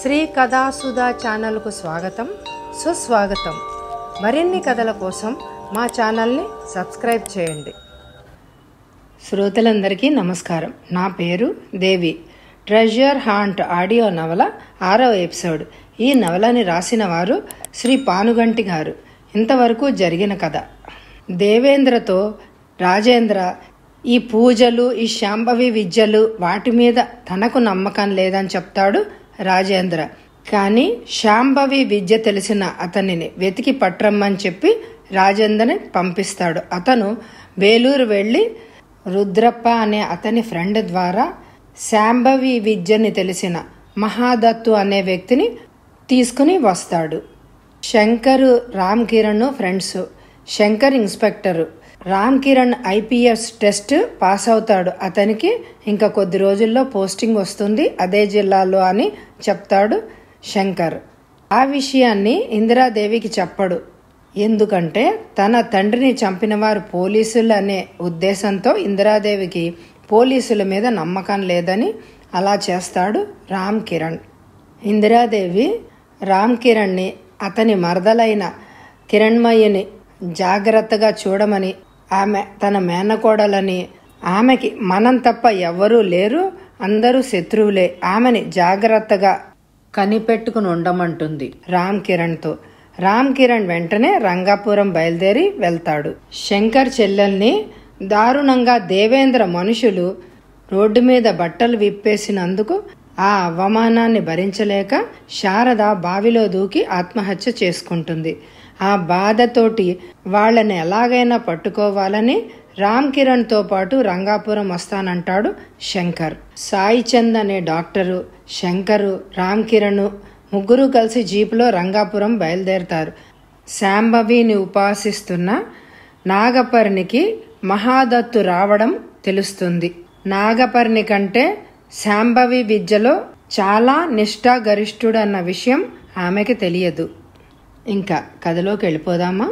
శ్రీ కథాసుధా ఛానల్కు స్వాగతం సుస్వాగతం మరిన్ని కథల కోసం మా ఛానల్ని సబ్స్క్రైబ్ చేయండి శ్రోతలందరికీ నమస్కారం నా పేరు దేవి ట్రెజర్ హాంట్ ఆడియో నవల ఆరవ ఎపిసోడ్ ఈ నవలని రాసిన వారు శ్రీ పానుగంటి గారు ఇంతవరకు జరిగిన కథ దేవేంద్రతో రాజేంద్ర ఈ పూజలు ఈ శాంభవి విద్యలు వాటి మీద తనకు నమ్మకం లేదని చెప్తాడు రాజేంద్ర కానీ శాంభవి విద్య తెలిసిన అతనిని వెతికి పట్రమ్మని చెప్పి రాజేంద్రని పంపిస్తాడు అతను వేలూరు వెళ్ళి రుద్రప్ప అనే అతని ఫ్రెండ్ ద్వారా శాంభవి విద్యని తెలిసిన మహాదత్తు అనే వ్యక్తిని తీసుకుని వస్తాడు Shankar Ram Kiran friends Shankar inspector Ram Kiran IPS test pass అవుతాడు అతనికి ఇంకా కొద్ది రోజుల్లో పోస్టింగ్ వస్తుంది అదే జిల్లాలో అని చెప్తాడు శంకర్ ఆ విషయాన్ని ఇందిరాదేవికి చెప్పడు ఎందుకంటే తన తండ్రిని చంపిన వారు పోలీసులు అనే ఉద్దేశంతో ఇందిరాదేవికి పోలీసుల మీద నమ్మకం లేదని అలా చేస్తాడు రామ్ కిరణ్ ఇందిరాదేవి రామ్ కిరణ్ని అతని మరదలైన కిరణ్మయ్యని జాగ్రత్తగా చూడమని ఆమె తన మేనకోడలని ఆమెకి మనం తప్ప ఎవ్వరూ లేరు అందరూ శత్రువులే ఆమెని జాగ్రత్తగా కనిపెట్టుకుని ఉండమంటుంది రామ్ కిరణ్తో రామ్ కిరణ్ వెంటనే రంగాపురం బయలుదేరి వెళ్తాడు శంకర్ చెల్లెల్ని దారుణంగా దేవేంద్ర మనుషులు రోడ్డు మీద బట్టలు విప్పేసినందుకు ఆ అవమానాన్ని భరించలేక శారద బావిలో దూకి ఆత్మహత్య చేసుకుంటుంది ఆ బాధతోటి వాళ్ళని ఎలాగైనా పట్టుకోవాలని రామ్ కిరణ్తో పాటు రంగాపురం వస్తానంటాడు శంకర్ సాయి చంద్ అనే డాక్టరు శంకరు రామ్ కిరణ్ ముగ్గురు కలిసి జీపులో రంగాపురం బయలుదేరతారు శాంభవిని ఉపాసిస్తున్న నాగపర్ణికి మహాదత్తు రావడం తెలుస్తుంది నాగపర్ణి కంటే శాంభవి విద్యలో చాలా నిష్ఠాగరిష్ఠుడు అన్న విషయం ఆమెకి తెలియదు ఇంకా కథలోకి వెళ్ళిపోదామా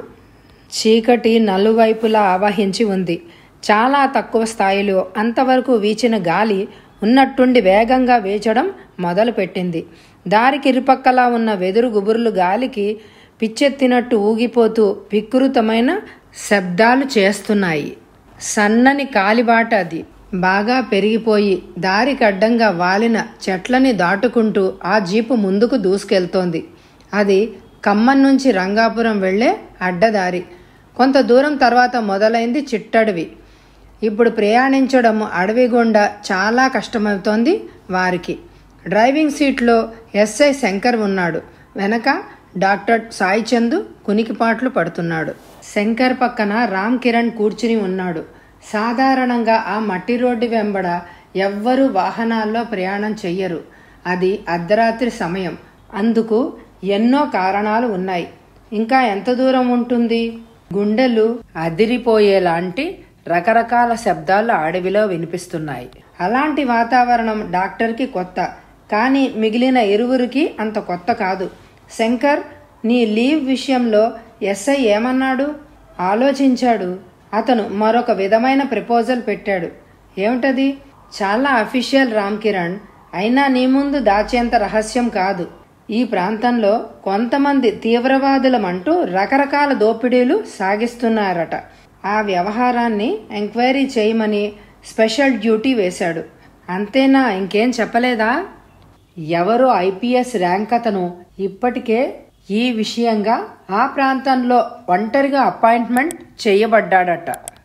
చీకటి నలువైపులా ఆవహించి ఉంది చాలా తక్కువ స్థాయిలో అంతవరకు వీచిన గాలి ఉన్నట్టుండి వేగంగా వీచడం మొదలుపెట్టింది దారికి ఇరుపక్కలా ఉన్న వెదురు గుబురులు గాలికి పిచ్చెత్తినట్టు ఊగిపోతూ వికృతమైన శబ్దాలు చేస్తున్నాయి సన్నని కాలిబాట అది బాగా పెరిగిపోయి దారికి అడ్డంగా వాలిన చెట్లని దాటుకుంటూ ఆ జీపు ముందుకు దూసుకెళ్తోంది అది ఖమ్మం నుంచి రంగాపురం వెళ్లే అడ్డదారి కొంత దూరం తర్వాత మొదలైంది చిట్టడవి ఇప్పుడు ప్రయాణించడం అడవి గుండా చాలా కష్టమవుతోంది వారికి డ్రైవింగ్ సీట్లో ఎస్ఐ శంకర్ ఉన్నాడు వెనక డాక్టర్ సాయి చందు కునికిపాట్లు పడుతున్నాడు శంకర్ పక్కన రామ్ కిరణ్ కూర్చుని ఉన్నాడు సాధారణంగా ఆ మట్టి రోడ్డు వెంబడ ఎవ్వరూ వాహనాల్లో ప్రయాణం చెయ్యరు అది అర్ధరాత్రి సమయం అందుకు ఎన్నో కారణాలు ఉన్నాయి ఇంకా ఎంత దూరం ఉంటుంది గుండెలు అదిరిపోయేలాంటి రకరకాల శబ్దాలు అడవిలో వినిపిస్తున్నాయి అలాంటి వాతావరణం డాక్టర్కి కొత్త కానీ మిగిలిన ఇరువురికి అంత కొత్త కాదు శంకర్ నీ లీవ్ విషయంలో ఎస్ఐ ఏమన్నాడు ఆలోచించాడు అతను మరొక విధమైన ప్రపోజల్ పెట్టాడు ఏమిటది చాలా అఫీషియల్ రామ్ కిరణ్ అయినా నీ ముందు దాచేంత రహస్యం కాదు ఈ ప్రాంతంలో కొంతమంది తీవ్రవాదులమంటూ రకరకాల దోపిడీలు సాగిస్తున్నారట ఆ వ్యవహారాన్ని ఎంక్వైరీ చేయమని స్పెషల్ డ్యూటీ వేశాడు అంతేనా ఇంకేం చెప్పలేదా ఎవరో ఐపీఎస్ ర్యాంక్ అతను ఇప్పటికే ఈ విషయంగా ఆ ప్రాంతంలో ఒంటరిగా అపాయింట్మెంట్ చేయబడ్డాడట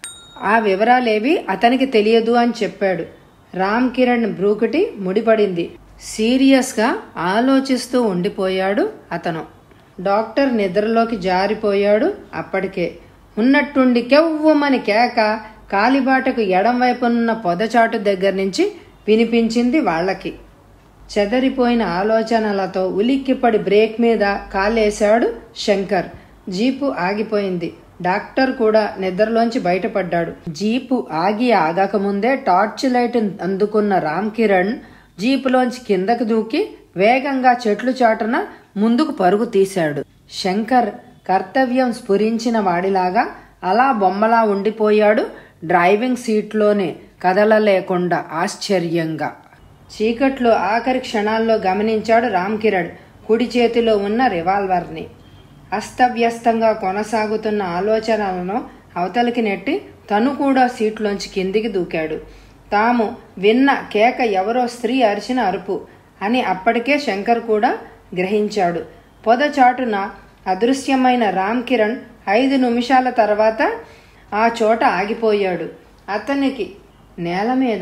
ఆ వివరాలేవి అతనికి తెలియదు అని చెప్పాడు రామ్ కిరణ్ బ్రూకుటి ముడిపడింది సీరియస్గా ఆలోచిస్తూ ఉండిపోయాడు అతను డాక్టర్ నిద్రలోకి జారిపోయాడు అప్పటికే ఉన్నట్టుండి కెవ్వమని కేక కాలిబాటకు ఎడం వైపునున్న పొదచాటు దగ్గర నుంచి వినిపించింది వాళ్ళకి చెదరిపోయిన ఆలోచనలతో ఉలిక్కిపడి బ్రేక్ మీద కాలేశాడు శంకర్ జీపు ఆగిపోయింది డాక్టర్ కూడా నిద్రలోంచి బయటపడ్డాడు జీపు ఆగి ఆగకముందే టార్చ్ లైట్ అందుకున్న రామ్ కిరణ్ జీపులోంచి కిందకు దూకి వేగంగా చెట్లు చాటున ముందుకు పరుగు తీశాడు శంకర్ కర్తవ్యం స్ఫురించిన వాడిలాగా అలా బొమ్మలా ఉండిపోయాడు డ్రైవింగ్ సీట్లోనే కదలలేకుండా ఆశ్చర్యంగా చీకట్లో ఆఖరి క్షణాల్లో గమనించాడు రామ్ కిరణ్ కుడి చేతిలో ఉన్న రివాల్వర్ని అస్తవ్యస్తంగా కొనసాగుతున్న ఆలోచనలను అవతలికి నెట్టి తను కూడా సీట్లోంచి కిందికి దూకాడు తాము విన్న కేక ఎవరో స్త్రీ అరిచిన అరుపు అని అప్పటికే శంకర్ కూడా గ్రహించాడు పొదచాటున అదృశ్యమైన రామ్ కిరణ్ ఐదు నిమిషాల తర్వాత ఆ చోట ఆగిపోయాడు అతనికి నేల మీద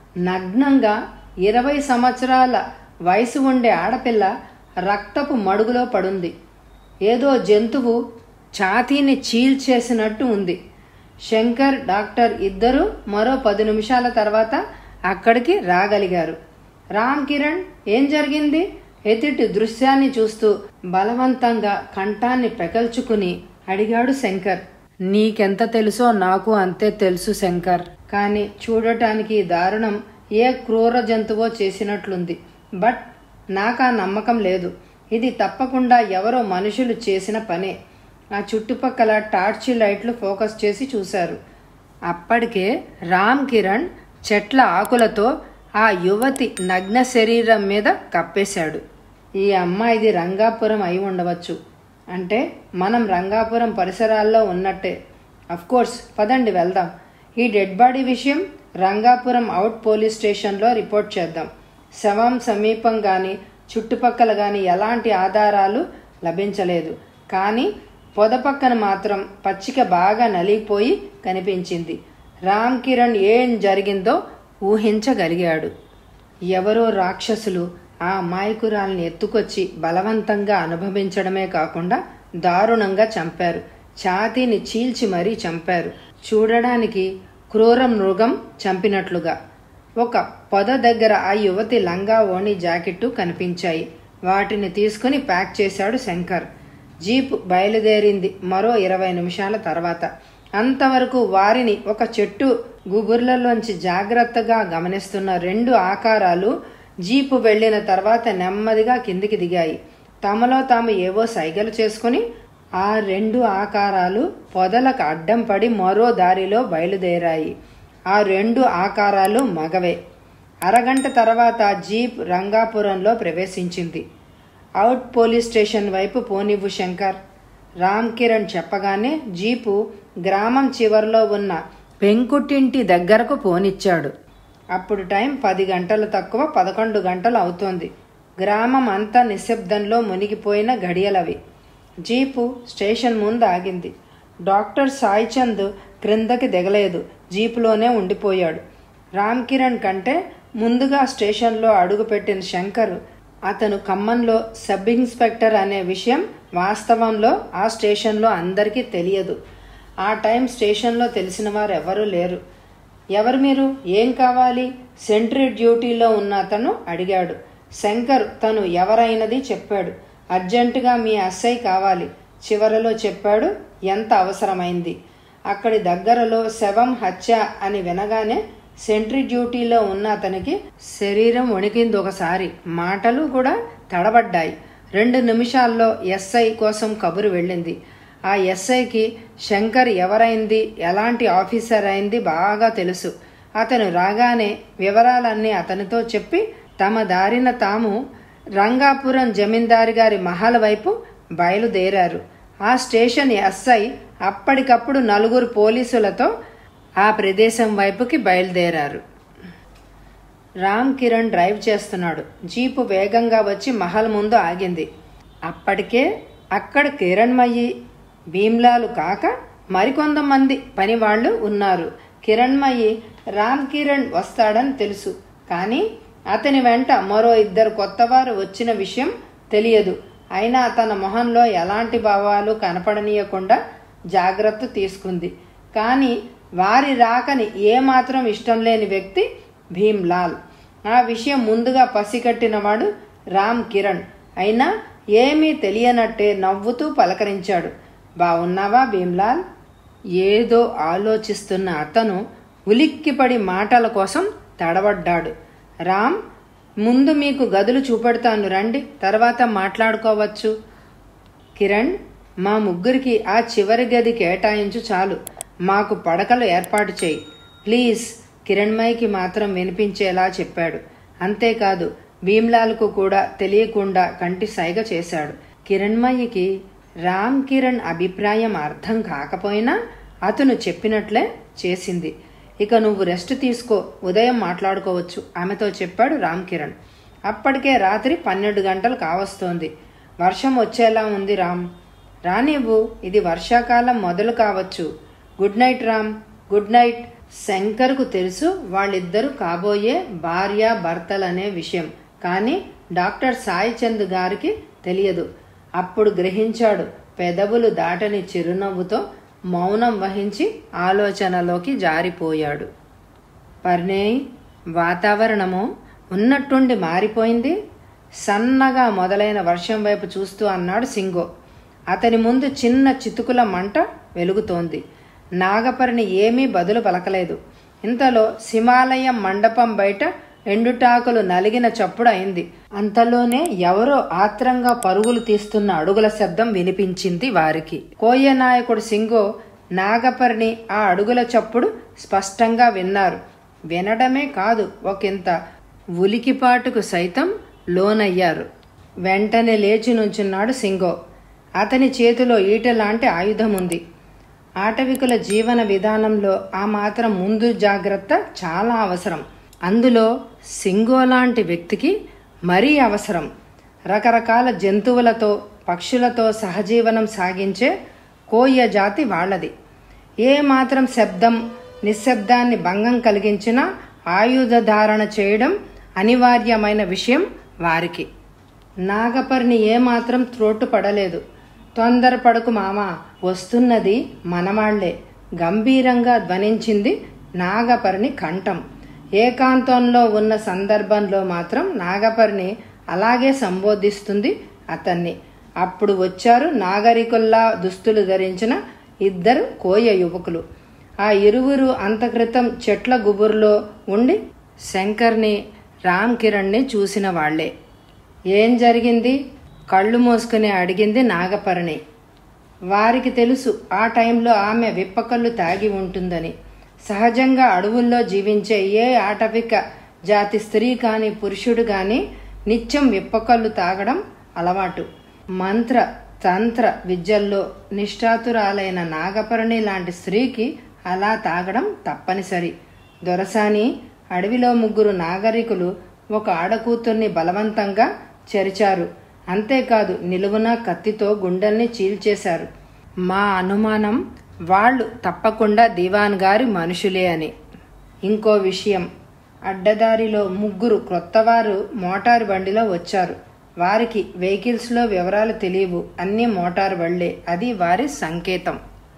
నగ్నంగా ఇరవై సంవత్సరాల వయసు ఉండే ఆడపిల్ల రక్తపు మడుగులో పడుంది ఏదో జంతువు ఛాతీని చీల్చేసినట్టు ఉంది శంకర్ డాక్టర్ ఇద్దరు మరో పది నిమిషాల తర్వాత అక్కడికి రాగలిగారు రామ్ కిరణ్ ఏం జరిగింది ఎదుటి దృశ్యాన్ని చూస్తూ బలవంతంగా కంఠాన్ని పెకల్చుకుని అడిగాడు శంకర్ నీకెంత తెలుసో నాకు అంతే తెలుసు శంకర్ కానీ చూడటానికి ఈ దారుణం ఏ క్రూర జంతువో చేసినట్లుంది బట్ నాకా నమ్మకం లేదు ఇది తప్పకుండా ఎవరో మనుషులు చేసిన పనే ఆ చుట్టుపక్కల టార్చి లైట్లు ఫోకస్ చేసి చూశారు అప్పటికే రామ్ కిరణ్ చెట్ల ఆకులతో ఆ యువతి నగ్న శరీరం మీద కప్పేశాడు ఈ అమ్మాయిది రంగాపురం అయి ఉండవచ్చు అంటే మనం రంగాపురం పరిసరాల్లో ఉన్నట్టే కోర్స్ పదండి వెళ్దాం ఈ డెడ్ బాడీ విషయం రంగాపురం అవుట్ పోలీస్ స్టేషన్లో రిపోర్ట్ చేద్దాం శవం సమీపం కానీ చుట్టుపక్కల కానీ ఎలాంటి ఆధారాలు లభించలేదు కానీ పొద పక్కన మాత్రం పచ్చిక బాగా నలిగిపోయి కనిపించింది రామ్ కిరణ్ ఏం జరిగిందో ఊహించగలిగాడు ఎవరో రాక్షసులు ఆ అమాయకురాల్ని ఎత్తుకొచ్చి బలవంతంగా అనుభవించడమే కాకుండా దారుణంగా చంపారు ఛాతీని చీల్చి మరీ చంపారు చూడడానికి క్రూర మృగం చంపినట్లుగా ఒక పొద దగ్గర ఆ యువతి లంగా ఓణి జాకెట్టు కనిపించాయి వాటిని తీసుకుని ప్యాక్ చేశాడు శంకర్ జీప్ బయలుదేరింది మరో ఇరవై నిమిషాల తర్వాత అంతవరకు వారిని ఒక చెట్టు గుబుర్లలోంచి జాగ్రత్తగా గమనిస్తున్న రెండు ఆకారాలు జీపు వెళ్లిన తర్వాత నెమ్మదిగా కిందికి దిగాయి తమలో తాము ఏవో సైగలు చేసుకుని ఆ రెండు ఆకారాలు పొదలకు అడ్డం పడి మరో దారిలో బయలుదేరాయి ఆ రెండు ఆకారాలు మగవే అరగంట తర్వాత జీప్ రంగాపురంలో ప్రవేశించింది అవుట్ పోలీస్ స్టేషన్ వైపు పోనివ్వు శంకర్ రామ్ కిరణ్ చెప్పగానే జీపు గ్రామం చివర్లో ఉన్న పెంకుటింటి దగ్గరకు పోనిచ్చాడు అప్పుడు టైం పది గంటలు తక్కువ పదకొండు గంటలు అవుతోంది గ్రామం అంతా నిశ్శబ్దంలో మునిగిపోయిన గడియలవి జీపు స్టేషన్ ముందు ఆగింది డాక్టర్ సాయి చంద్ క్రిందకి దిగలేదు జీపులోనే ఉండిపోయాడు రామ్ కిరణ్ కంటే ముందుగా స్టేషన్లో అడుగుపెట్టిన శంకర్ అతను ఖమ్మంలో సబ్ ఇన్స్పెక్టర్ అనే విషయం వాస్తవంలో ఆ స్టేషన్లో అందరికీ తెలియదు ఆ టైం స్టేషన్లో తెలిసిన వారు ఎవరూ లేరు ఎవరు మీరు ఏం కావాలి సెంట్రీ డ్యూటీలో ఉన్న అతను అడిగాడు శంకర్ తను ఎవరైనది చెప్పాడు అర్జెంటుగా మీ అస్సై కావాలి చివరలో చెప్పాడు ఎంత అవసరమైంది అక్కడి దగ్గరలో శవం హత్య అని వినగానే సెంట్రీ డ్యూటీలో ఉన్న అతనికి శరీరం వణికింది ఒకసారి మాటలు కూడా తడబడ్డాయి రెండు నిమిషాల్లో ఎస్ఐ కోసం కబురు వెళ్ళింది ఆ ఎస్ఐకి శంకర్ ఎవరైంది ఎలాంటి ఆఫీసర్ అయింది బాగా తెలుసు అతను రాగానే వివరాలన్నీ అతనితో చెప్పి తమ దారిన తాము రంగాపురం జమీందారి గారి మహల్ వైపు బయలుదేరారు ఆ స్టేషన్ ఎస్ఐ అప్పటికప్పుడు నలుగురు పోలీసులతో ఆ ప్రదేశం వైపుకి బయలుదేరారు రామ్ కిరణ్ డ్రైవ్ చేస్తున్నాడు జీపు వేగంగా వచ్చి మహల్ ముందు ఆగింది అప్పటికే అక్కడ కిరణ్మయి భీమ్లాలు కాక మరికొంతమంది పనివాళ్లు ఉన్నారు కిరణ్మయి రామ్ కిరణ్ వస్తాడని తెలుసు కానీ అతని వెంట మరో ఇద్దరు కొత్తవారు వచ్చిన విషయం తెలియదు అయినా తన మొహంలో ఎలాంటి భావాలు కనపడనీయకుండా జాగ్రత్త తీసుకుంది కానీ వారి రాకని ఏమాత్రం ఇష్టం లేని వ్యక్తి భీమ్లాల్ ఆ విషయం ముందుగా పసిగట్టినవాడు రామ్ కిరణ్ అయినా ఏమీ తెలియనట్టే నవ్వుతూ పలకరించాడు బావున్నావా భీమ్లాల్ ఏదో ఆలోచిస్తున్న అతను ఉలిక్కిపడి మాటల కోసం తడబడ్డాడు రామ్ ముందు మీకు గదులు చూపెడతాను రండి తర్వాత మాట్లాడుకోవచ్చు కిరణ్ మా ముగ్గురికి ఆ చివరి గది కేటాయించు చాలు మాకు పడకలు ఏర్పాటు చేయి ప్లీజ్ కిరణ్మయికి మాత్రం వినిపించేలా చెప్పాడు అంతేకాదు భీమ్లాల్కు కూడా తెలియకుండా కంటి సైగ చేశాడు కిరణ్మయ్యకి రామ్ కిరణ్ అభిప్రాయం అర్థం కాకపోయినా అతను చెప్పినట్లే చేసింది ఇక నువ్వు రెస్ట్ తీసుకో ఉదయం మాట్లాడుకోవచ్చు ఆమెతో చెప్పాడు రామ్ కిరణ్ అప్పటికే రాత్రి పన్నెండు గంటలు కావస్తోంది వర్షం వచ్చేలా ఉంది రామ్ రానివ్వు ఇది వర్షాకాలం మొదలు కావచ్చు good night Ram good night శంకర్కు తెలుసు వాళ్ళిద్దరూ కాబోయే భార్య భర్తలనే విషయం కానీ డాక్టర్ సాయి చంద్ గారికి తెలియదు అప్పుడు గ్రహించాడు పెదవులు దాటని చిరునవ్వుతో మౌనం వహించి ఆలోచనలోకి జారిపోయాడు పర్నేయ్ వాతావరణము ఉన్నట్టుండి మారిపోయింది సన్నగా మొదలైన వర్షం వైపు చూస్తూ అన్నాడు సింగో అతని ముందు చిన్న చితుకుల మంట వెలుగుతోంది నాగపరిని ఏమీ బదులు పలకలేదు ఇంతలో హిమాలయం మండపం బయట ఎండుటాకులు నలిగిన చప్పుడు అయింది అంతలోనే ఎవరో ఆత్రంగా పరుగులు తీస్తున్న అడుగుల శబ్దం వినిపించింది వారికి కోయ నాయకుడు సింగో నాగపరిని ఆ అడుగుల చప్పుడు స్పష్టంగా విన్నారు వినడమే కాదు ఒకంత ఉలికిపాటుకు సైతం లోనయ్యారు వెంటనే లేచి నుంచున్నాడు సింగో అతని చేతిలో ఈట లాంటి ఆయుధం ఉంది ఆటవికుల జీవన విధానంలో ఆ మాత్రం ముందు జాగ్రత్త చాలా అవసరం అందులో సింగో లాంటి వ్యక్తికి మరీ అవసరం రకరకాల జంతువులతో పక్షులతో సహజీవనం సాగించే కోయ జాతి వాళ్ళది ఏ మాత్రం శబ్దం నిశ్శబ్దాన్ని భంగం కలిగించినా ఆయుధ ధారణ చేయడం అనివార్యమైన విషయం వారికి నాగపర్ని ఏమాత్రం త్రోటు పడలేదు తొందరపడకు మామ వస్తున్నది మనవాళ్లే గంభీరంగా ధ్వనించింది నాగపర్ని కంఠం ఏకాంతంలో ఉన్న సందర్భంలో మాత్రం నాగపర్ని అలాగే సంబోధిస్తుంది అతన్ని అప్పుడు వచ్చారు నాగరికుల్లా దుస్తులు ధరించిన ఇద్దరు కోయ యువకులు ఆ ఇరువురు అంతక్రితం చెట్ల గుబురులో ఉండి శంకర్ని రామ్ కిరణ్ని చూసిన వాళ్లే ఏం జరిగింది కళ్ళు మూసుకుని అడిగింది నాగపర్ణి వారికి తెలుసు ఆ టైంలో ఆమె విప్పకళ్ళు తాగి ఉంటుందని సహజంగా అడవుల్లో జీవించే ఏ ఆటవిక జాతి స్త్రీ కాని పురుషుడు గాని నిత్యం విప్పకళ్ళు తాగడం అలవాటు మంత్ర తంత్ర విద్యల్లో నిష్ఠాతురాలైన నాగపర్ణి లాంటి స్త్రీకి అలా తాగడం తప్పనిసరి దొరసాని అడవిలో ముగ్గురు నాగరికులు ఒక ఆడకూతుర్ని బలవంతంగా చెరిచారు అంతేకాదు నిలువున కత్తితో గుండెల్ని చీల్చేశారు మా అనుమానం వాళ్ళు తప్పకుండా దివాన్ గారి మనుషులే అని ఇంకో విషయం అడ్డదారిలో ముగ్గురు క్రొత్తవారు మోటారు బండిలో వచ్చారు వారికి వెహికల్స్లో వివరాలు తెలియవు అన్నీ మోటారు బళ్లే అది వారి సంకేతం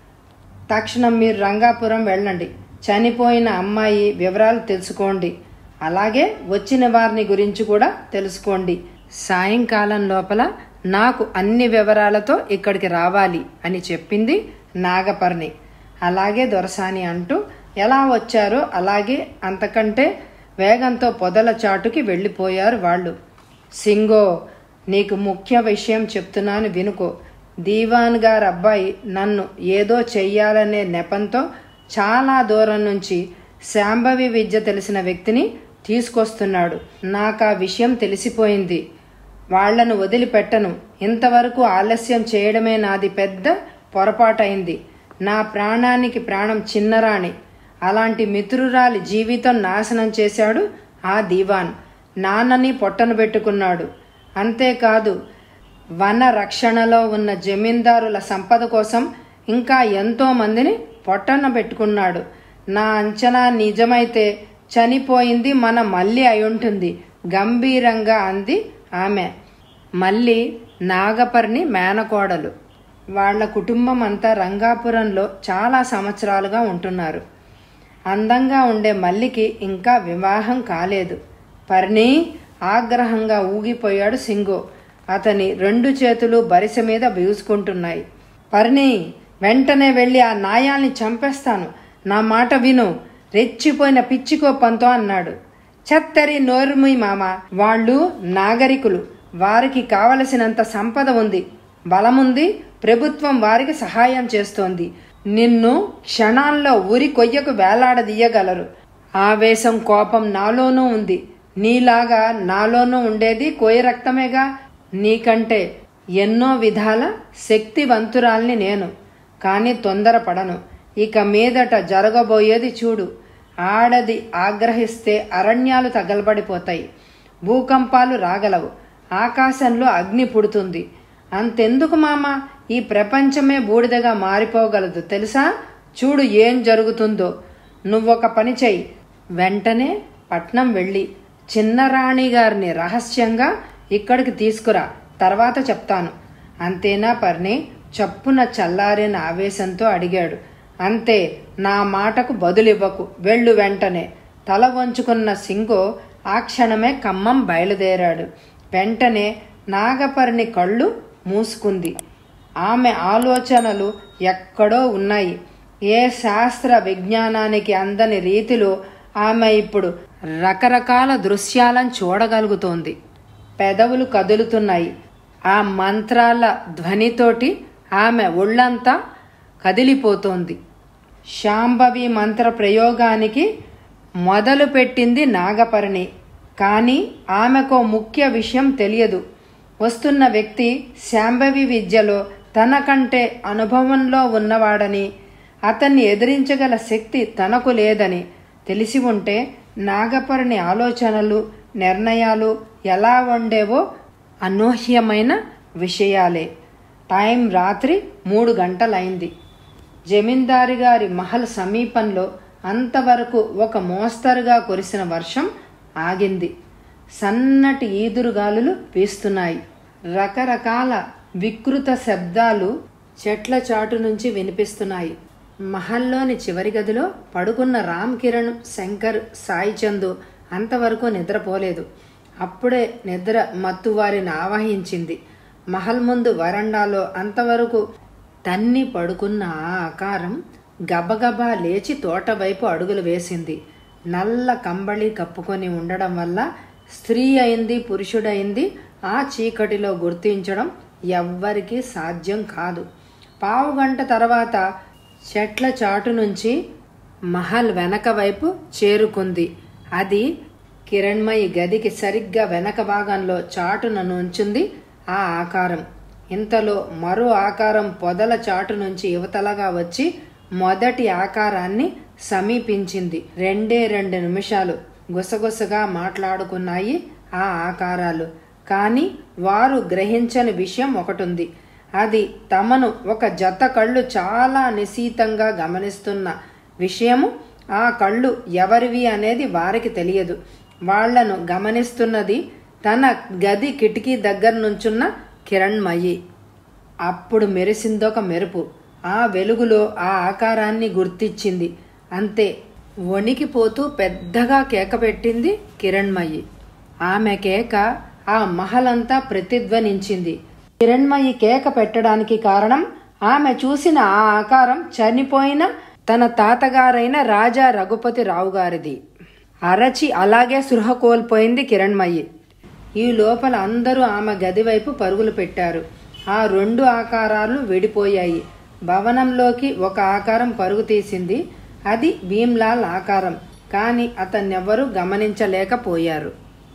తక్షణం మీరు రంగాపురం వెళ్ళండి చనిపోయిన అమ్మాయి వివరాలు తెలుసుకోండి అలాగే వచ్చిన వారిని గురించి కూడా తెలుసుకోండి సాయంకాలం లోపల నాకు అన్ని వివరాలతో ఇక్కడికి రావాలి అని చెప్పింది నాగపర్ణి అలాగే దొరసాని అంటూ ఎలా వచ్చారో అలాగే అంతకంటే వేగంతో పొదల చాటుకి వెళ్ళిపోయారు వాళ్ళు సింగో నీకు ముఖ్య విషయం చెప్తున్నాను వినుకో దీవాన్ గారు అబ్బాయి నన్ను ఏదో చెయ్యాలనే నెపంతో చాలా దూరం నుంచి శాంభవి విద్య తెలిసిన వ్యక్తిని తీసుకొస్తున్నాడు నాకు ఆ విషయం తెలిసిపోయింది వాళ్లను వదిలిపెట్టను ఇంతవరకు ఆలస్యం చేయడమే నాది పెద్ద పొరపాటైంది నా ప్రాణానికి ప్రాణం చిన్నరాణి అలాంటి మిత్రురాలి జీవితం నాశనం చేశాడు ఆ దీవాన్ నాన్నని పొట్టను పెట్టుకున్నాడు అంతేకాదు వన రక్షణలో ఉన్న జమీందారుల సంపద కోసం ఇంకా ఎంతో మందిని పొట్టన పెట్టుకున్నాడు నా అంచనా నిజమైతే చనిపోయింది మన మళ్ళీ అయి గంభీరంగా అంది ఆమె మళ్ళీ నాగపర్ని మేనకోడలు వాళ్ల కుటుంబం అంతా రంగాపురంలో చాలా సంవత్సరాలుగా ఉంటున్నారు అందంగా ఉండే మల్లికి ఇంకా వివాహం కాలేదు పర్ణి ఆగ్రహంగా ఊగిపోయాడు సింగు అతని రెండు చేతులు బరిసె మీద బిగుసుకుంటున్నాయి పర్ణి వెంటనే వెళ్ళి ఆ నాయాల్ని చంపేస్తాను నా మాట విను రెచ్చిపోయిన పిచ్చికోపంతో అన్నాడు చెత్తరి నోరుమి మామ వాళ్ళు నాగరికులు వారికి కావలసినంత సంపద ఉంది బలముంది ప్రభుత్వం వారికి సహాయం చేస్తోంది నిన్ను క్షణాల్లో ఊరి కొయ్యకు వేలాడదీయగలరు ఆవేశం కోపం నాలోనూ ఉంది నీలాగా నాలోనూ ఉండేది కోయి రక్తమేగా నీకంటే ఎన్నో విధాల శక్తివంతురాల్ని నేను కానీ తొందరపడను ఇక మీదట జరగబోయేది చూడు ఆడది ఆగ్రహిస్తే అరణ్యాలు తగలబడిపోతాయి భూకంపాలు రాగలవు ఆకాశంలో అగ్ని పుడుతుంది అంతెందుకు మామ ఈ ప్రపంచమే బూడిదగా మారిపోగలదు తెలుసా చూడు ఏం జరుగుతుందో నువ్వొక పని చెయ్యి వెంటనే పట్నం వెళ్ళి చిన్నరాణి గారిని రహస్యంగా ఇక్కడికి తీసుకురా తర్వాత చెప్తాను అంతేనా పర్ని చప్పున చల్లారిన ఆవేశంతో అడిగాడు అంతే నా మాటకు బదులివ్వకు వెళ్ళు వెంటనే తల వంచుకున్న సింగో ఆ క్షణమే ఖమ్మం బయలుదేరాడు వెంటనే నాగపర్ణి కళ్ళు మూసుకుంది ఆమె ఆలోచనలు ఎక్కడో ఉన్నాయి ఏ శాస్త్ర విజ్ఞానానికి అందని రీతిలో ఆమె ఇప్పుడు రకరకాల దృశ్యాలను చూడగలుగుతోంది పెదవులు కదులుతున్నాయి ఆ మంత్రాల ధ్వనితోటి ఆమె ఒళ్ళంతా కదిలిపోతోంది శాంభవి మంత్ర ప్రయోగానికి మొదలుపెట్టింది నాగపర్ణి కానీ ఆమెకో ముఖ్య విషయం తెలియదు వస్తున్న వ్యక్తి శాంభవి విద్యలో తనకంటే అనుభవంలో ఉన్నవాడని అతన్ని ఎదిరించగల శక్తి తనకు లేదని తెలిసి ఉంటే నాగపర్ణి ఆలోచనలు నిర్ణయాలు ఎలా ఉండేవో అనూహ్యమైన విషయాలే టైం రాత్రి మూడు గంటలైంది జమీందారి గారి మహల్ సమీపంలో అంతవరకు ఒక మోస్తరుగా కురిసిన వర్షం ఆగింది సన్నటి ఈదురుగాలులు వీస్తున్నాయి రకరకాల వికృత శబ్దాలు చెట్ల చాటు నుంచి వినిపిస్తున్నాయి మహల్లోని చివరి గదిలో పడుకున్న రామ్ కిరణ్ శంకర్ సాయి చందు అంతవరకు నిద్రపోలేదు అప్పుడే నిద్ర మత్తు వారిని ఆవహించింది మహల్ ముందు వరండాలో అంతవరకు తన్ని పడుకున్న ఆ ఆకారం గబగబా లేచి తోట వైపు అడుగులు వేసింది నల్ల కంబళి కప్పుకొని ఉండడం వల్ల స్త్రీ అయింది పురుషుడైంది ఆ చీకటిలో గుర్తించడం ఎవ్వరికీ సాధ్యం కాదు పావు గంట తర్వాత చెట్ల చాటు నుంచి మహల్ వెనక వైపు చేరుకుంది అది కిరణ్మయి గదికి సరిగ్గా వెనక భాగంలో చాటున నుంచుంది ఆ ఆకారం ఇంతలో మరో ఆకారం పొదల చాటు నుంచి యువతలగా వచ్చి మొదటి ఆకారాన్ని సమీపించింది రెండే రెండు నిమిషాలు గుసగుసగా మాట్లాడుకున్నాయి ఆ ఆకారాలు కానీ వారు గ్రహించని విషయం ఒకటుంది అది తమను ఒక జత కళ్ళు చాలా నిశీతంగా గమనిస్తున్న విషయము ఆ కళ్ళు ఎవరివి అనేది వారికి తెలియదు వాళ్లను గమనిస్తున్నది తన గది కిటికీ దగ్గర నుంచున్న కిరణ్మయి అప్పుడు మెరిసిందొక మెరుపు ఆ వెలుగులో ఆ ఆకారాన్ని గుర్తించింది అంతే వణికిపోతూ పెద్దగా కేక పెట్టింది కిరణ్మయి ఆమె కేక ఆ మహలంతా ప్రతిధ్వనించింది కిరణ్మయి కేక పెట్టడానికి కారణం ఆమె చూసిన ఆ ఆకారం చనిపోయిన తన తాతగారైన రాజా రఘుపతి రావు గారిది అరచి అలాగే సృహ కోల్పోయింది కిరణ్మయి ఈ లోపల అందరూ ఆమె గది వైపు పరుగులు పెట్టారు ఆ రెండు ఆకారాలు విడిపోయాయి భవనంలోకి ఒక ఆకారం పరుగు తీసింది అది భీమ్లాల్ ఆకారం కానీ అతన్నెవ్వరూ గమనించలేకపోయారు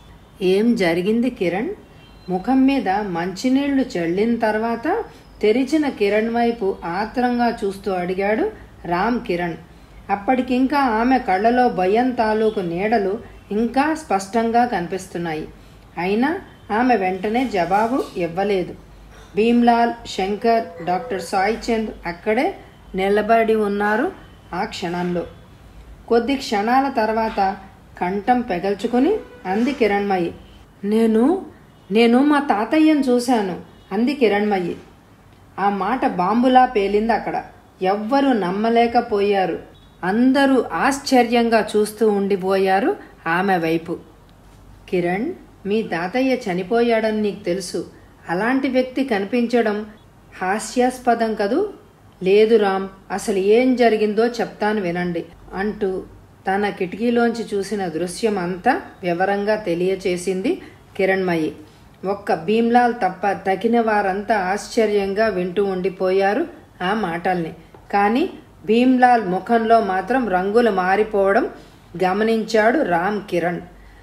ఏం జరిగింది కిరణ్ ముఖం మీద మంచినీళ్లు చల్లిన తర్వాత తెరిచిన కిరణ్ వైపు ఆత్రంగా చూస్తూ అడిగాడు రామ్ కిరణ్ అప్పటికింకా ఆమె కళ్ళలో భయం తాలూకు నీడలు ఇంకా స్పష్టంగా కనిపిస్తున్నాయి అయినా ఆమె వెంటనే జవాబు ఇవ్వలేదు భీమ్లాల్ శంకర్ డాక్టర్ సాయి చంద్ అక్కడే నిలబడి ఉన్నారు ఆ క్షణంలో కొద్ది క్షణాల తర్వాత కంఠం పెగల్చుకుని అంది కిరణ్మయి నేను నేను మా తాతయ్యను చూశాను అంది కిరణ్మయి ఆ మాట బాంబులా పేలింది అక్కడ ఎవ్వరూ నమ్మలేకపోయారు అందరూ ఆశ్చర్యంగా చూస్తూ ఉండిపోయారు ఆమె వైపు కిరణ్ మీ తాతయ్య చనిపోయాడని నీకు తెలుసు అలాంటి వ్యక్తి కనిపించడం హాస్యాస్పదం కదూ లేదు రామ్ అసలు ఏం జరిగిందో చెప్తాను వినండి అంటూ తన కిటికీలోంచి చూసిన దృశ్యం అంతా వివరంగా తెలియచేసింది కిరణ్మయి ఒక్క భీమ్లాల్ తప్ప తగిన వారంతా ఆశ్చర్యంగా వింటూ ఉండిపోయారు ఆ మాటల్ని కానీ భీమ్లాల్ ముఖంలో మాత్రం రంగులు మారిపోవడం గమనించాడు రామ్ కిరణ్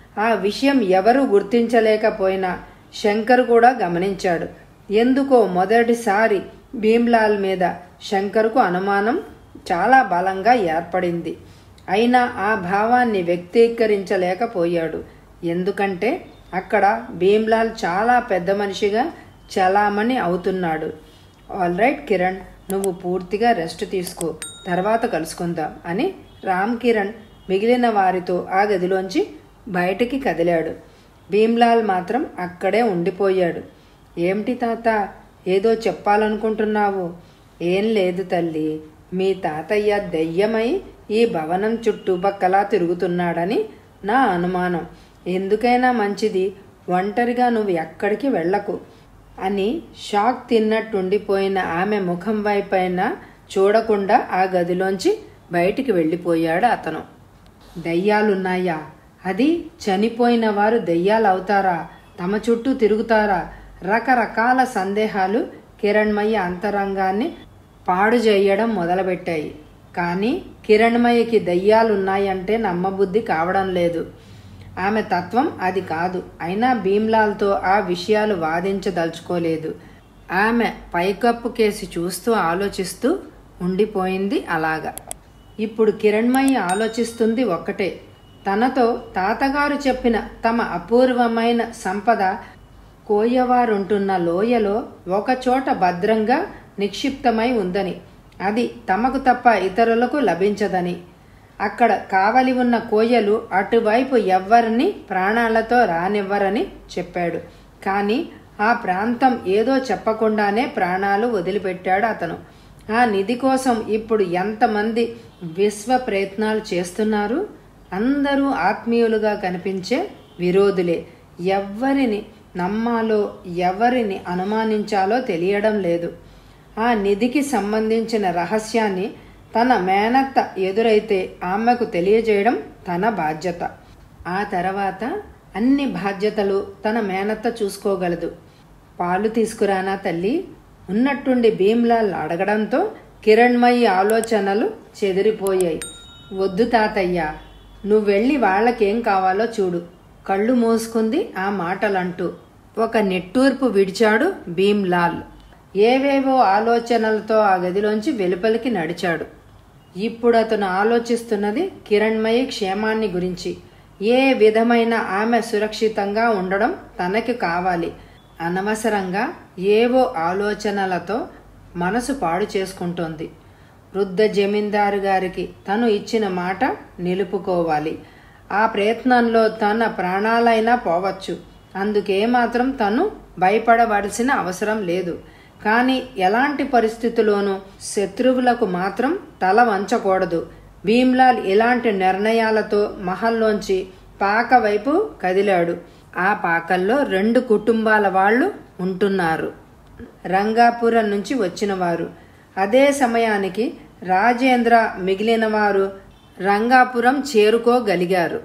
ఆ విషయం ఎవరూ గుర్తించలేకపోయినా శంకర్ కూడా గమనించాడు ఎందుకో మొదటిసారి భీమ్లాల్ మీద శంకర్కు అనుమానం చాలా బలంగా ఏర్పడింది అయినా ఆ భావాన్ని వ్యక్తీకరించలేకపోయాడు ఎందుకంటే అక్కడ భీమ్లాల్ చాలా పెద్ద మనిషిగా చలామణి అవుతున్నాడు ఆల్ రైట్ కిరణ్ నువ్వు పూర్తిగా రెస్ట్ తీసుకో తర్వాత కలుసుకుందాం అని రామ్ కిరణ్ మిగిలిన వారితో ఆ గదిలోంచి బయటికి కదిలాడు భీమ్లాల్ మాత్రం అక్కడే ఉండిపోయాడు ఏమిటి తాత ఏదో చెప్పాలనుకుంటున్నావు ఏం లేదు తల్లి మీ తాతయ్య దెయ్యమై ఈ భవనం చుట్టుపక్కలా తిరుగుతున్నాడని నా అనుమానం ఎందుకైనా మంచిది ఒంటరిగా నువ్వు ఎక్కడికి వెళ్ళకు అని షాక్ తిన్నట్టుండిపోయిన ఆమె ముఖం వైపైన చూడకుండా ఆ గదిలోంచి బయటికి వెళ్ళిపోయాడు అతను దయ్యాలున్నాయా అది చనిపోయిన వారు దెయ్యాలవుతారా తమ చుట్టూ తిరుగుతారా రకరకాల సందేహాలు కిరణ్మయ్య అంతరంగాన్ని పాడు చేయడం మొదలుపెట్టాయి కానీ కిరణ్మయ్యకి దయ్యాలున్నాయంటే నమ్మబుద్ధి కావడం లేదు ఆమె తత్వం అది కాదు అయినా భీమ్లాల్తో ఆ విషయాలు వాదించదలుచుకోలేదు ఆమె పైకప్పు కేసి చూస్తూ ఆలోచిస్తూ ఉండిపోయింది అలాగా ఇప్పుడు కిరణ్మయ్య ఆలోచిస్తుంది ఒక్కటే తనతో తాతగారు చెప్పిన తమ అపూర్వమైన సంపద కోయవారుంటున్న లోయలో ఒకచోట భద్రంగా నిక్షిప్తమై ఉందని అది తమకు తప్ప ఇతరులకు లభించదని అక్కడ కావలి ఉన్న కోయలు అటువైపు ఎవ్వరిని ప్రాణాలతో రానివ్వరని చెప్పాడు కానీ ఆ ప్రాంతం ఏదో చెప్పకుండానే ప్రాణాలు వదిలిపెట్టాడు అతను ఆ నిధి కోసం ఇప్పుడు ఎంతమంది విశ్వ ప్రయత్నాలు చేస్తున్నారు అందరూ ఆత్మీయులుగా కనిపించే విరోధులే ఎవ్వరిని నమ్మాలో ఎవరిని అనుమానించాలో తెలియడం లేదు ఆ నిధికి సంబంధించిన రహస్యాన్ని తన మేనత్త ఎదురైతే ఆమెకు తెలియజేయడం తన బాధ్యత ఆ తర్వాత అన్ని బాధ్యతలు తన మేనత్త చూసుకోగలదు పాలు తీసుకురానా తల్లి ఉన్నట్టుండి భీమ్లాల్ అడగడంతో కిరణ్మయి ఆలోచనలు చెదిరిపోయాయి వద్దు తాతయ్య నువ్వెళ్ళి వాళ్ళకేం కావాలో చూడు కళ్ళు మూసుకుంది ఆ మాటలంటూ ఒక నెట్టూర్పు విడిచాడు భీమ్లాల్ ఏవేవో ఆలోచనలతో ఆ గదిలోంచి వెలుపలికి నడిచాడు ఇప్పుడు అతను ఆలోచిస్తున్నది కిరణ్మయి క్షేమాన్ని గురించి ఏ విధమైన ఆమె సురక్షితంగా ఉండడం తనకి కావాలి అనవసరంగా ఏవో ఆలోచనలతో మనసు పాడు చేసుకుంటోంది వృద్ధ జమీందారు గారికి తను ఇచ్చిన మాట నిలుపుకోవాలి ఆ ప్రయత్నంలో తన ప్రాణాలైనా పోవచ్చు అందుకే మాత్రం తను భయపడవలసిన అవసరం లేదు కానీ ఎలాంటి పరిస్థితుల్లోనూ శత్రువులకు మాత్రం తల వంచకూడదు భీమ్లాల్ ఇలాంటి నిర్ణయాలతో మహల్లోంచి పాక వైపు కదిలాడు ఆ పాకల్లో రెండు కుటుంబాల వాళ్ళు ఉంటున్నారు రంగాపురం నుంచి వచ్చిన వారు అదే సమయానికి రాజేంద్ర మిగిలిన వారు రంగాపురం చేరుకోగలిగారు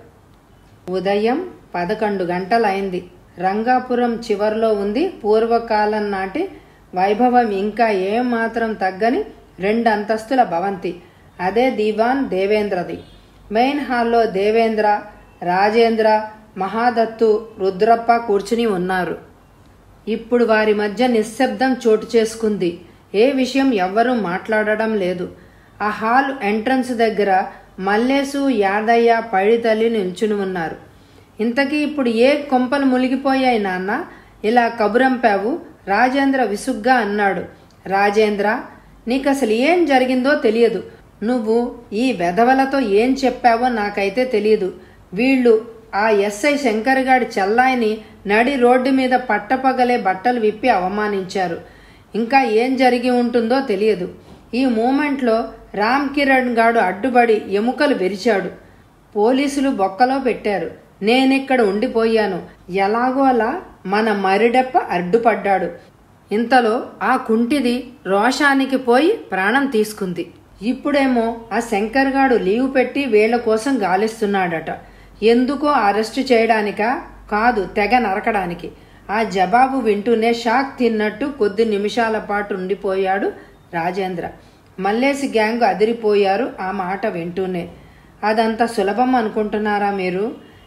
ఉదయం పదకొండు గంటలైంది రంగాపురం చివర్లో ఉంది పూర్వకాలం నాటి వైభవం ఇంకా ఏమాత్రం తగ్గని రెండు అంతస్తుల భవంతి అదే దివాన్ దేవేంద్రది మెయిన్ హాల్లో దేవేంద్ర రాజేంద్ర మహాదత్తు రుద్రప్ప కూర్చుని ఉన్నారు ఇప్పుడు వారి మధ్య నిశ్శబ్దం చోటు చేసుకుంది ఏ విషయం ఎవ్వరూ మాట్లాడడం లేదు ఆ హాల్ ఎంట్రన్స్ దగ్గర మల్లేసు యాదయ్య పైడితల్లి నిల్చుని ఉన్నారు ఇంతకీ ఇప్పుడు ఏ కొంపలు మునిగిపోయాయి నాన్న ఇలా కబురంపావు రాజేంద్ర విసుగ్గా అన్నాడు రాజేంద్ర నీకు అసలు ఏం జరిగిందో తెలియదు నువ్వు ఈ వెధవలతో ఏం చెప్పావో నాకైతే తెలియదు వీళ్ళు ఆ ఎస్ఐ శంకర్ గాడి చెల్లాయిని నడి రోడ్డు మీద పట్టపగలే బట్టలు విప్పి అవమానించారు ఇంకా ఏం జరిగి ఉంటుందో తెలియదు ఈ మూమెంట్లో రామ్ కిరణ్ గాడు అడ్డుపడి ఎముకలు విరిచాడు పోలీసులు బొక్కలో పెట్టారు నేనిక్కడ ఉండిపోయాను ఎలాగో అలా మన మరిడెప్ప అడ్డుపడ్డాడు ఇంతలో ఆ కుంటిది రోషానికి పోయి ప్రాణం తీసుకుంది ఇప్పుడేమో ఆ శంకర్ గాడు లీవ్ పెట్టి వీళ్ల కోసం గాలిస్తున్నాడట ఎందుకో అరెస్టు చేయడానికా కాదు తెగ నరకడానికి ఆ జవాబు వింటూనే షాక్ తిన్నట్టు కొద్ది నిమిషాల పాటు ఉండిపోయాడు రాజేంద్ర మల్లేసి గ్యాంగ్ అదిరిపోయారు ఆ మాట వింటూనే అదంత సులభం అనుకుంటున్నారా మీరు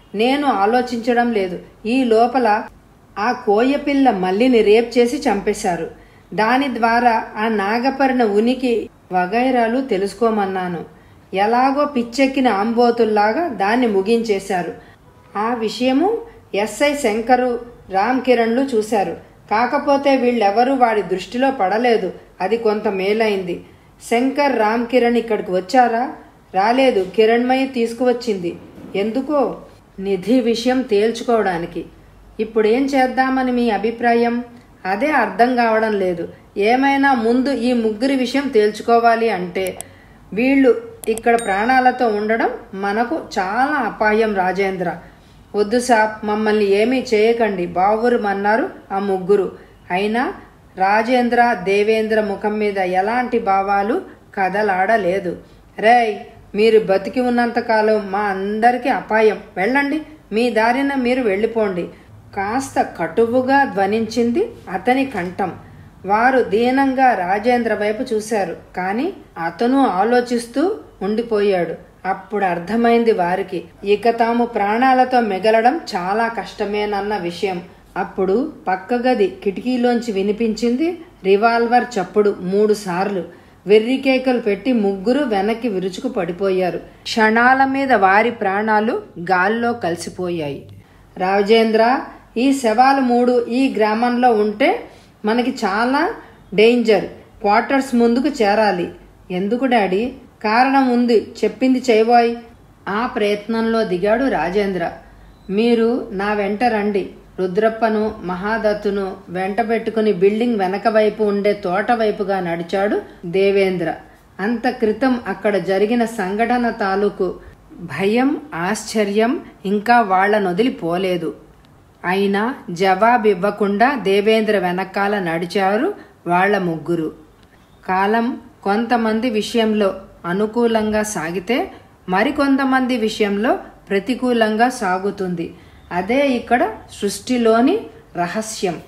నేను ఆలోచించడం లేదు ఈ లోపల ఆ కోయపిల్ల మల్లిని రేప్ చేసి చంపేశారు దాని ద్వారా ఆ నాగపర్ణ ఉనికి వగైరాలు తెలుసుకోమన్నాను ఎలాగో పిచ్చెక్కిన ఆంబోతుల్లాగా దాన్ని ముగించేశారు ఆ విషయము ఎస్ఐ శంకరు రామ్ కిరణ్లు చూశారు కాకపోతే వీళ్ళెవరూ వాడి దృష్టిలో పడలేదు అది కొంత మేలైంది శంకర్ రామ్ కిరణ్ ఇక్కడికి వచ్చారా రాలేదు కిరణ్మయి తీసుకువచ్చింది ఎందుకో నిధి విషయం తేల్చుకోవడానికి ఇప్పుడేం చేద్దామని మీ అభిప్రాయం అదే అర్థం కావడం లేదు ఏమైనా ముందు ఈ ముగ్గురి విషయం తేల్చుకోవాలి అంటే వీళ్ళు ఇక్కడ ప్రాణాలతో ఉండడం మనకు చాలా అపాయం రాజేంద్ర వద్దు సాబ్ మమ్మల్ని ఏమీ చేయకండి బావురుమన్నారు ఆ ముగ్గురు అయినా రాజేంద్ర దేవేంద్ర ముఖం మీద ఎలాంటి భావాలు కదలాడలేదు రేయ్ మీరు బతికి ఉన్నంతకాలం మా అందరికీ అపాయం వెళ్ళండి మీ దారిన మీరు వెళ్ళిపోండి కాస్త కటువుగా ధ్వనించింది అతని కంఠం వారు దీనంగా రాజేంద్ర వైపు చూశారు కానీ అతను ఆలోచిస్తూ ఉండిపోయాడు అప్పుడు అర్థమైంది వారికి ఇక తాము ప్రాణాలతో మిగలడం చాలా కష్టమేనన్న విషయం అప్పుడు పక్క గది కిటికీలోంచి వినిపించింది రివాల్వర్ చప్పుడు మూడు సార్లు వెర్రికేకలు పెట్టి ముగ్గురు వెనక్కి విరుచుకు పడిపోయారు క్షణాల మీద వారి ప్రాణాలు గాల్లో కలిసిపోయాయి రాజేంద్ర ఈ శవాలు మూడు ఈ గ్రామంలో ఉంటే మనకి చాలా డేంజర్ క్వార్టర్స్ ముందుకు చేరాలి ఎందుకు డాడీ కారణం ఉంది చెప్పింది చేయబోయ్ ఆ ప్రయత్నంలో దిగాడు రాజేంద్ర మీరు నా వెంట రండి రుద్రప్పను మహాదత్తును వెంట పెట్టుకుని బిల్డింగ్ వెనక వైపు ఉండే తోట వైపుగా నడిచాడు దేవేంద్ర అంత క్రితం అక్కడ జరిగిన సంఘటన తాలూకు భయం ఆశ్చర్యం ఇంకా వాళ్లను వదిలిపోలేదు అయినా జవాబివ్వకుండా దేవేంద్ర వెనకాల నడిచారు వాళ్ల ముగ్గురు కాలం కొంతమంది విషయంలో అనుకూలంగా సాగితే మరికొంతమంది విషయంలో ప్రతికూలంగా సాగుతుంది అదే ఇక్కడ సృష్టిలోని రహస్యం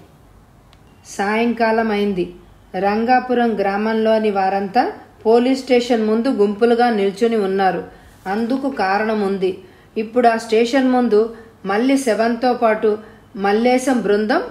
సాయంకాలం అయింది రంగాపురం గ్రామంలోని వారంతా పోలీస్ స్టేషన్ ముందు గుంపులుగా నిల్చుని ఉన్నారు అందుకు కారణం ఉంది ఇప్పుడు ఆ స్టేషన్ ముందు మళ్ళీ శవంతో పాటు మల్లేశం బృందం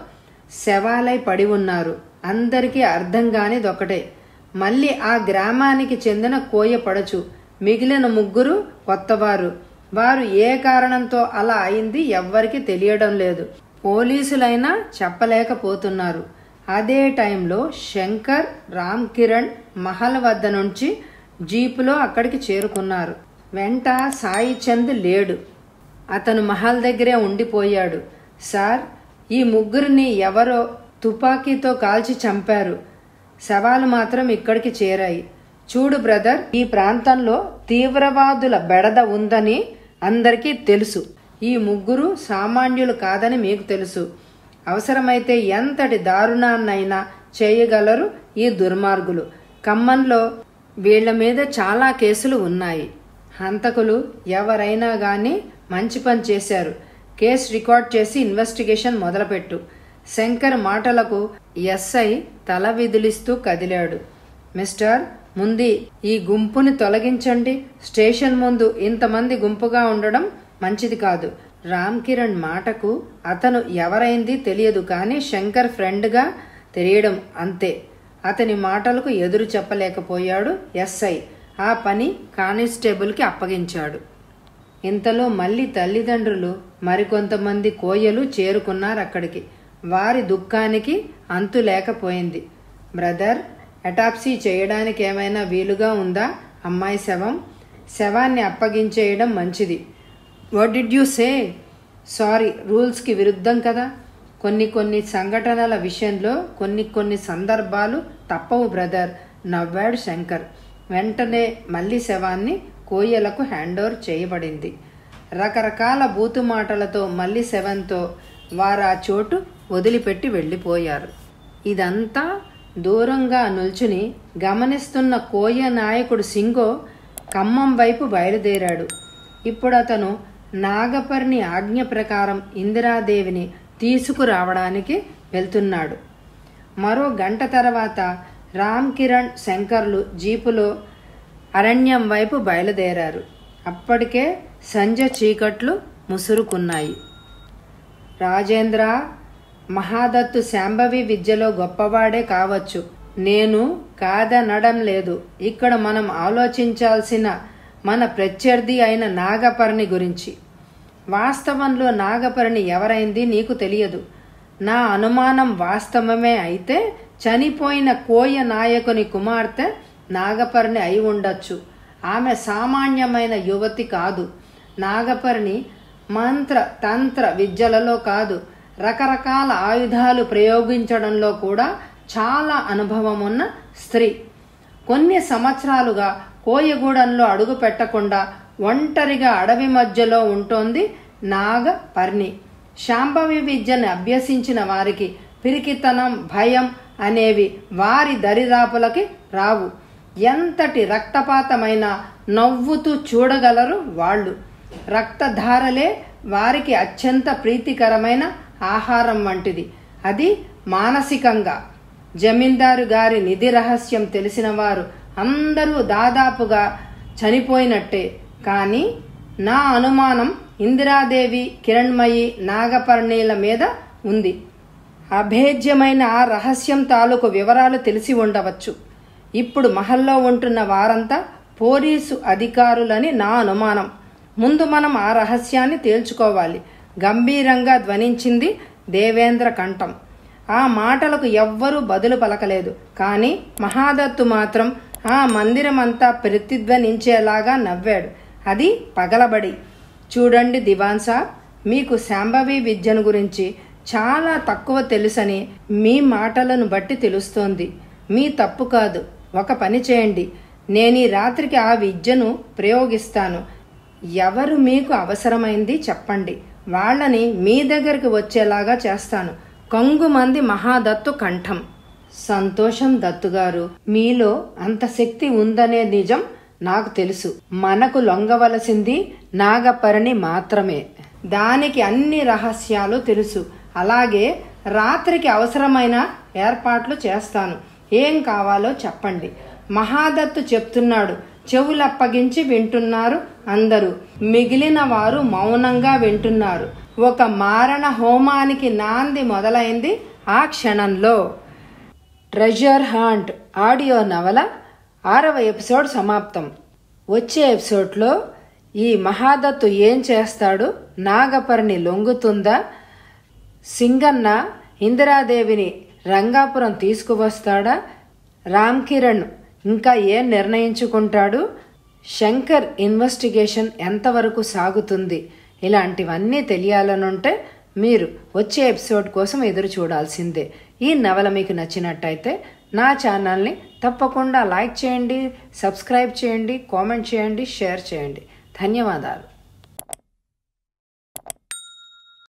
శవాలై పడి ఉన్నారు అందరికీ అర్థం కానిదొకటే మళ్ళీ ఆ గ్రామానికి చెందిన కోయ పడచు మిగిలిన ముగ్గురు కొత్తవారు వారు ఏ కారణంతో అలా అయింది ఎవ్వరికి తెలియడం లేదు పోలీసులైనా చెప్పలేకపోతున్నారు అదే టైంలో శంకర్ రామ్ కిరణ్ మహల్ వద్ద నుంచి జీపులో అక్కడికి చేరుకున్నారు వెంట సాయి చంద్ లేడు అతను మహల్ దగ్గరే ఉండిపోయాడు సార్ ఈ ముగ్గురిని ఎవరో తుపాకీతో కాల్చి చంపారు శవాలు మాత్రం ఇక్కడికి చేరాయి చూడు బ్రదర్ ఈ ప్రాంతంలో తీవ్రవాదుల బెడద ఉందని అందరికీ తెలుసు ఈ ముగ్గురు సామాన్యులు కాదని మీకు తెలుసు అవసరమైతే ఎంతటి దారుణాన్నైనా చేయగలరు ఈ దుర్మార్గులు ఖమ్మంలో వీళ్ల మీద చాలా కేసులు ఉన్నాయి హంతకులు ఎవరైనా గాని మంచి పని చేశారు కేసు రికార్డ్ చేసి ఇన్వెస్టిగేషన్ మొదలుపెట్టు శంకర్ మాటలకు ఎస్ఐ తల విదిలిస్తూ కదిలాడు మిస్టర్ ముందు ఈ గుంపుని తొలగించండి స్టేషన్ ముందు ఇంతమంది గుంపుగా ఉండడం మంచిది కాదు రామ్ కిరణ్ మాటకు అతను ఎవరైంది తెలియదు కానీ శంకర్ ఫ్రెండ్గా తెలియడం అంతే అతని మాటలకు ఎదురు చెప్పలేకపోయాడు ఎస్ఐ ఆ పని కానిస్టేబుల్కి అప్పగించాడు ఇంతలో మళ్ళీ తల్లిదండ్రులు మరికొంతమంది కోయలు చేరుకున్నారు అక్కడికి వారి దుఃఖానికి అంతు లేకపోయింది బ్రదర్ అటాప్సీ చేయడానికి ఏమైనా వీలుగా ఉందా అమ్మాయి శవం శవాన్ని అప్పగించేయడం మంచిది what did you say sorry రూల్స్కి విరుద్ధం కదా కొన్ని కొన్ని సంఘటనల విషయంలో కొన్ని కొన్ని సందర్భాలు తప్పవు బ్రదర్ నవ్వాడు శంకర్ వెంటనే మళ్ళీ శవాన్ని కోయలకు హ్యాండ్ ఓవర్ చేయబడింది రకరకాల బూతు మాటలతో మళ్ళీ శవంతో వారు ఆ చోటు వదిలిపెట్టి వెళ్ళిపోయారు ఇదంతా దూరంగా నిల్చుని గమనిస్తున్న కోయ నాయకుడు సింగో ఖమ్మం వైపు బయలుదేరాడు ఇప్పుడు అతను నాగపర్ణి ఆజ్ఞ ప్రకారం ఇందిరాదేవిని తీసుకురావడానికి వెళ్తున్నాడు మరో గంట తర్వాత రామ్ కిరణ్ శంకర్లు జీపులో అరణ్యం వైపు బయలుదేరారు అప్పటికే సంజ చీకట్లు ముసురుకున్నాయి రాజేంద్ర మహాదత్తు శాంభవి విద్యలో గొప్పవాడే కావచ్చు నేను కాదనడం లేదు ఇక్కడ మనం ఆలోచించాల్సిన మన ప్రత్యర్థి అయిన నాగపర్ణి గురించి వాస్తవంలో నాగపర్ణి ఎవరైంది నీకు తెలియదు నా అనుమానం వాస్తవమే అయితే చనిపోయిన కోయ నాయకుని కుమార్తె నాగపర్ణి అయి ఉండొచ్చు ఆమె సామాన్యమైన యువతి కాదు నాగపర్ణి మంత్ర తంత్ర విద్యలలో కాదు రకరకాల ఆయుధాలు ప్రయోగించడంలో కూడా చాలా అనుభవం ఉన్న స్త్రీ కొన్ని సంవత్సరాలుగా కోయగూడెంలో అడుగు పెట్టకుండా ఒంటరిగా అడవి మధ్యలో ఉంటోంది నాగపర్ణి శాంభవి విద్యను అభ్యసించిన వారికి పిరికితనం భయం అనేవి వారి దరిదాపులకి రావు ఎంతటి రక్తపాతమైన నవ్వుతూ చూడగలరు వాళ్ళు రక్తధారలే వారికి అత్యంత ప్రీతికరమైన ఆహారం వంటిది అది మానసికంగా జమీందారు గారి నిధి రహస్యం తెలిసిన వారు అందరూ దాదాపుగా చనిపోయినట్టే కానీ నా అనుమానం ఇందిరాదేవి కిరణ్మయి నాగపర్ణీల మీద ఉంది అభేద్యమైన ఆ రహస్యం తాలూకు వివరాలు తెలిసి ఉండవచ్చు ఇప్పుడు మహల్లో ఉంటున్న వారంతా పోలీసు అధికారులని నా అనుమానం ముందు మనం ఆ రహస్యాన్ని తేల్చుకోవాలి గంభీరంగా ధ్వనించింది దేవేంద్ర కంఠం ఆ మాటలకు ఎవ్వరూ బదులు పలకలేదు కానీ మహాదత్తు మాత్రం ఆ మందిరమంతా ప్రతిధ్వనించేలాగా నవ్వాడు అది పగలబడి చూడండి దివాన్ సాబ్ మీకు శాంభవి విద్యను గురించి చాలా తక్కువ తెలుసని మీ మాటలను బట్టి తెలుస్తోంది మీ తప్పు కాదు ఒక పని చేయండి నేను ఈ రాత్రికి ఆ విద్యను ప్రయోగిస్తాను ఎవరు మీకు అవసరమైంది చెప్పండి వాళ్ళని మీ దగ్గరికి వచ్చేలాగా చేస్తాను కంగుమంది మహాదత్తు కంఠం సంతోషం దత్తుగారు మీలో అంత శక్తి ఉందనే నిజం నాకు తెలుసు మనకు లొంగవలసింది నాగపరిని మాత్రమే దానికి అన్ని రహస్యాలు తెలుసు అలాగే రాత్రికి అవసరమైన ఏర్పాట్లు చేస్తాను ఏం కావాలో చెప్పండి మహాదత్తు చెప్తున్నాడు చెవులప్పగించి వింటున్నారు అందరూ మిగిలిన వారు మౌనంగా వింటున్నారు ఒక మారణ హోమానికి నాంది మొదలైంది ఆ క్షణంలో ట్రెజర్ హాంట్ ఆడియో నవల ఆరవ ఎపిసోడ్ సమాప్తం వచ్చే ఎపిసోడ్లో ఈ మహాదత్తు ఏం చేస్తాడు నాగపరిని లొంగుతుందా సింగన్న ఇందిరాదేవిని రంగాపురం తీసుకువస్తాడా రామ్ కిరణ్ ఇంకా ఏం నిర్ణయించుకుంటాడు శంకర్ ఇన్వెస్టిగేషన్ ఎంతవరకు సాగుతుంది ఇలాంటివన్నీ తెలియాలనుంటే మీరు వచ్చే ఎపిసోడ్ కోసం ఎదురు చూడాల్సిందే ఈ నవల మీకు నచ్చినట్టయితే నా ఛానల్ని తప్పకుండా లైక్ చేయండి సబ్స్క్రైబ్ చేయండి కామెంట్ చేయండి షేర్ చేయండి ధన్యవాదాలు